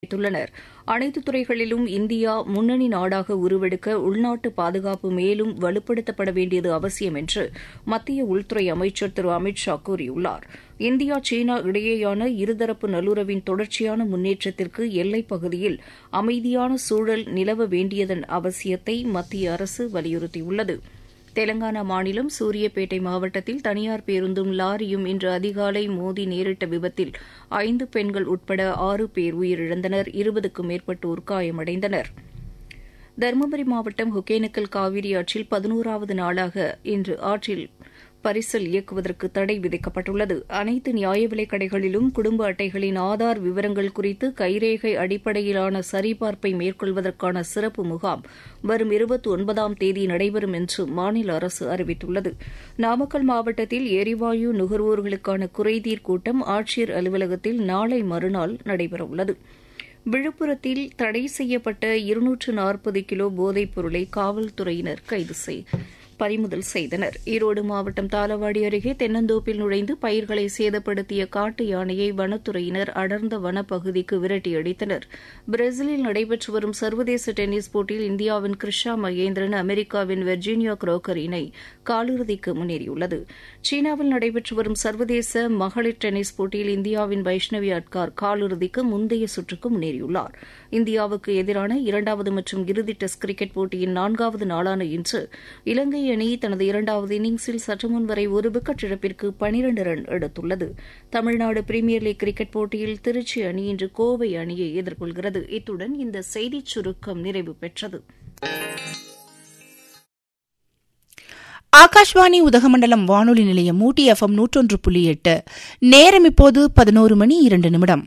தெரிவித்துள்ளனர் அனைத்து துறைகளிலும் இந்தியா முன்னணி நாடாக உருவெடுக்க உள்நாட்டு பாதுகாப்பு மேலும் வலுப்படுத்தப்பட வேண்டியது அவசியம் என்று மத்திய உள்துறை அமைச்சர் திரு அமித் ஷா கூறியுள்ளார் இந்தியா சீனா இடையேயான இருதரப்பு நல்லுறவின் தொடர்ச்சியான முன்னேற்றத்திற்கு எல்லைப் பகுதியில் அமைதியான சூழல் நிலவ வேண்டியதன் அவசியத்தை மத்திய அரசு வலியுறுத்தியுள்ளது தெலங்கானா மாநிலம் சூரியப்பேட்டை மாவட்டத்தில் தனியார் பேருந்தும் லாரியும் இன்று அதிகாலை மோதி நேரிட்ட விபத்தில் ஐந்து பெண்கள் உட்பட ஆறு பேர் உயிரிழந்தனர் இருபதுக்கும் மேற்பட்டோர் காயமடைந்தனர் தருமபுரி மாவட்டம் ஒகேனக்கல் காவிரி ஆற்றில் பதினோராவது நாளாக இன்று ஆற்றில் பரிசல் இயக்குவதற்கு தடை விதிக்கப்பட்டுள்ளது அனைத்து நியாய விலைக் கடைகளிலும் குடும்ப அட்டைகளின் ஆதார் விவரங்கள் குறித்து கைரேகை அடிப்படையிலான சரிபார்ப்பை மேற்கொள்வதற்கான சிறப்பு முகாம் வரும் இருபத்தி ஒன்பதாம் தேதி நடைபெறும் என்று மாநில அரசு அறிவித்துள்ளது நாமக்கல் மாவட்டத்தில் எரிவாயு நுகர்வோர்களுக்கான குறைதீர் கூட்டம் ஆட்சியர் அலுவலகத்தில் நாளை மறுநாள் நடைபெறவுள்ளது விழுப்புரத்தில் தடை செய்யப்பட்ட இருநூற்று நாற்பது கிலோ போதைப் பொருளை காவல்துறையினர் கைது செய்து பறிமுதல் செய்தனர் ஈரோடு மாவட்டம் தாளவாடி அருகே தென்னந்தோப்பில் நுழைந்து பயிர்களை சேதப்படுத்திய காட்டு யானையை வனத்துறையினர் அடர்ந்த வனப்பகுதிக்கு விரட்டியடித்தனர் பிரேசிலில் நடைபெற்று வரும் சர்வதேச டென்னிஸ் போட்டியில் இந்தியாவின் கிருஷா மகேந்திரன் அமெரிக்காவின் வெர்ஜீனியா குரோக்கர் இணை காலிறுதிக்கு முன்னேறியுள்ளது சீனாவில் நடைபெற்று வரும் சர்வதேச மகளிர் டென்னிஸ் போட்டியில் இந்தியாவின் வைஷ்ணவி அட்கார் காலிறுதிக்கு முந்தைய சுற்றுக்கு முன்னேறியுள்ளார் இந்தியாவுக்கு எதிரான இரண்டாவது மற்றும் இறுதி டெஸ்ட் கிரிக்கெட் போட்டியின் நான்காவது நாளான இன்று இலங்கை அணி தனது இரண்டாவது இன்னிங்ஸில் சற்றுமுன் வரை ஒரு விக்கெட் இழப்பிற்கு பனிரண்டு ரன் எடுத்துள்ளது தமிழ்நாடு பிரீமியர் லீக் கிரிக்கெட் போட்டியில் திருச்சி அணி இன்று கோவை அணியை எதிர்கொள்கிறது இத்துடன் இந்த செய்திச் சுருக்கம் நிறைவு பெற்றது ஆகாஷ்வாணி உதகமண்டலம் வானொலி நிலையம் ஊட்டி எஃப்எம் நூற்றொன்று புள்ளி எட்டு நேரம் இப்போது பதினோரு மணி இரண்டு நிமிடம்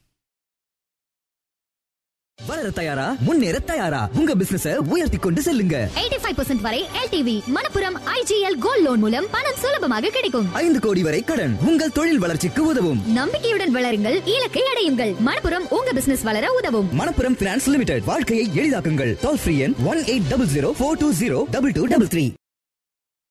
வளர தயாரா முன்னேற தயாரா உங்க பிசினஸ உயர்த்தி கொண்டு செல்லுங்க 85% வரை LTV Manappuram IGL gold loan மூலம் பணம் சுலபமாக கிடைக்கும் ஐந்து கோடி வரை கடன் உங்கள் தொழில் வளர்ச்சிக்கு உதவும் நம்பிக்கையுடன் வளருங்கள் இலக்கை அடையுங்கள் மணப்புரம் உங்க பிசினஸ் வளர உதவும் மணப்புரம் பினான்ஸ் லிமிடெட் வாழ்க்கையை எளிதாக்குங்கள் டோல் ஃப்ரீ எண் one eight double zero four two zero double two double three